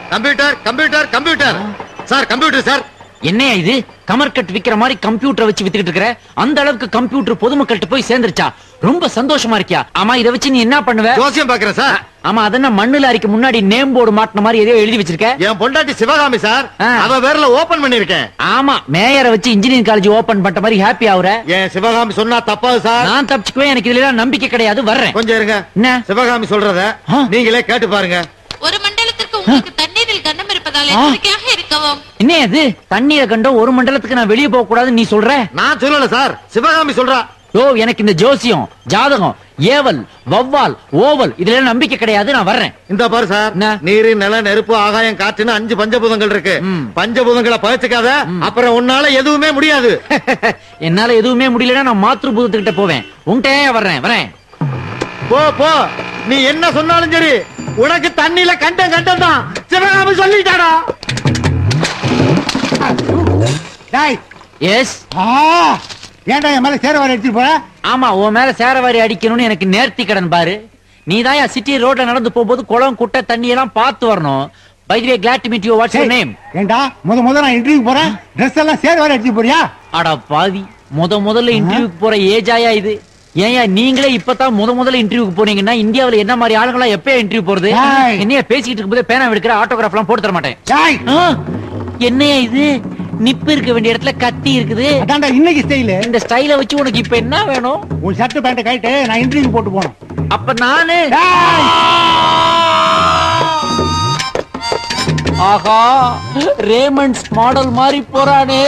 Computer computer computer sir computer sir என்னையா இது கமர்கட் விக்கிற மாதிரி கம்ப்யூட்டர் வச்சு வித்துக்கிட்டு இருக்கிற அந்த அளவுக்கு கம்ப்யூட்டர் பொதுமக்கள்கிட்ட போய் சேர்ந்துருச்சா ரொம்ப சந்தோஷமா இருக்கியா ஆமா இத வச்சு நீ என்ன பண்ணுவ ஜோசியம் பாக்குறேன் சார் ஆமா அதென்ன மண்ணுல அரிக்க முன்னாடி நேம் போர்டு மாட்டின மாதிரி எதையோ எழுதி வச்சிருக்க என் பொண்டாட்டி சிவகாமி சார் ஆ. அவ பேர்ல ஓபன் பண்ணிருக்கேன் ஆமா மேயரை வச்சு இன்ஜினியரிங் காலேஜ் ஓபன் பண்ணிட்ட மாதிரி ஹாப்பி ஆகுற என் சிவகாமி சொன்னா தப்பாது சார் நான் தப்பிச்சுக்குவேன் எனக்கு இதுல எல்லாம் நம்பிக்கை கிடையாது வர்றேன் கொஞ்சம் இருங்க என்ன சிவகாமி சொல்றத ஆ. நீங்களே கேட்டு பாருங்க ஒரு மண்டலத்திற்கு உங்களுக்கு தண்ணீரில் கண்டம் இருப்பதால் எச்சரிக்கையாக இருக்கவும் என்ன இது தண்ணீரை கண்டோம் ஒரு மண்டலத்துக்கு நான் வெளியே போக கூடாதுன்னு நீ சொல்ற நான் சொல்லல சார் சிவகாமி சொல்றா ஓ எனக்கு இந்த ஜோசியம் ஜாதகம் ஏவல் வவ்வால் ஓவல் இதுல எல்லாம் நம்பிக்கை கிடையாது நான் வர்றேன் இந்த பாரு சார் என்ன? நீரு நில நெருப்பு ஆகாயம் காற்றுன்னு அஞ்சு பஞ்சபூதங்கள் இருக்கு ம். பஞ்சபூதங்களை பழச்சுக்காத அப்புறம் உன்னால எதுவுமே முடியாது என்னால எதுவுமே முடியலன்னா நான் மாத்ரு பூதத்துக்கிட்ட போவேன் உன்கிட்ட வர்றேன் வரேன் போ போ நீ என்ன சொன்னாலும் சரி உனக்கு தண்ணியில கண்டம் கண்டம் தான் சிவகாமி சொல்லிட்டாடா டேய் எஸ் ஆ ஏன்டா என் மேல சேர வர எடுத்துட்டு போற ஆமா உன் மேல சேரவாரி அடிக்கணும்னு எனக்கு நேர்த்தி கடன் பாரு நீ தான் சிட்டி ரோட்ல நடந்து போகும்போது குளம் குட்டை தண்ணி எல்லாம் பார்த்து வரணும் by the way glad to meet you what's your name ஏன்டா முத முத நான் இன்டர்வியூ போறேன் ட்ரெஸ் எல்லாம் சேர வர எடுத்துட்டு போறியா அட பாவி முத முதல்ல இன்டர்வியூக்கு போற ஏஜாயா இது ஏன்யா நீங்களே இப்பதான் முத முதல்ல இன்டர்வியூக்கு போனீங்கன்னா இந்தியாவுல என்ன மாதிரி ஆளுங்களா எப்ப இன்டர்வியூ போறது ஏய். என்னைய பேசிக்கிட்டு இருக்கும்போது பேனா எடுக்கிற ஆட்டோகிராஃப் எல்லாம் போட்டு தர மாட்டேன் டேய் ஆ, என்னையா இது நிப்பு இருக்க வேண்டிய இடத்துல கத்தி இருக்குது அதான்டா இன்னைக்கு ஸ்டைலு இந்த ஸ்டைல வச்சு உனக்கு இப்ப என்ன வேணும் உன் ஷர்ட் பேண்ட் கைட்டு நான் இன்டர்வியூ போட்டு போனோம் அப்ப நானு டேய் ஆஹா ரேமண்ட்ஸ் மாடல் மாதிரி போறானே